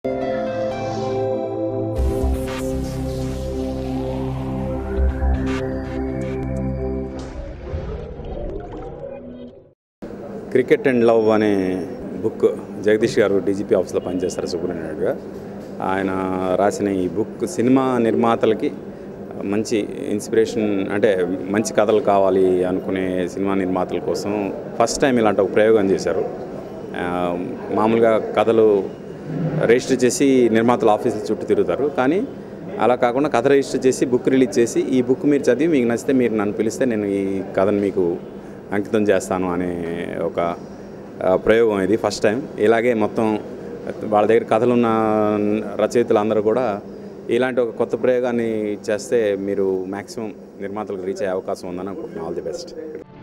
cricket and love అనే book Jagadish garu DGP ఆఫీస్లో పనిచేస్తారు సూపరింటెండెంట్గా ఆయన రాసిన ఈ బుక్ సినిమా నిర్మాతలకి మంచి ఇన్స్పిరేషన్ అంటే మంచి కథలు కావాలి అనుకునే సినిమా నిర్మాతల కోసం ఫస్ట్ టైం ఇలాంటి ఒక ప్రయోగం చేశారు ఆ, మామూలుగా కథలు రిజిస్టర్ చేసి నిర్మాతల ఆఫీసుల చుట్టూ తిరుగుతారు కానీ అలా కాకుండా కథ రిజిస్టర్ చేసి బుక్ రిలీజ్ చేసి ఈ బుక్ మీరు చదివి మీకు నచ్చితే మీరు నన్ను పిలిస్తే నేను ఈ కథను మీకు అంకితం చేస్తాను అనే ఒక ఆ, ప్రయోగం ఇది ఫస్ట్ టైం ఇలాగే మొత్తం వాళ్ళ దగ్గర కథలున్న రచయితలు అందరూ కూడా ఇలాంటి ఒక కొత్త ప్రయోగాన్ని చేస్తే మీరు మ్యాక్సిమం నిర్మాతలకు రీచ్ అయ్యే అవకాశం ఉందని అనుకుంటున్నాను ఆల్ ది బెస్ట్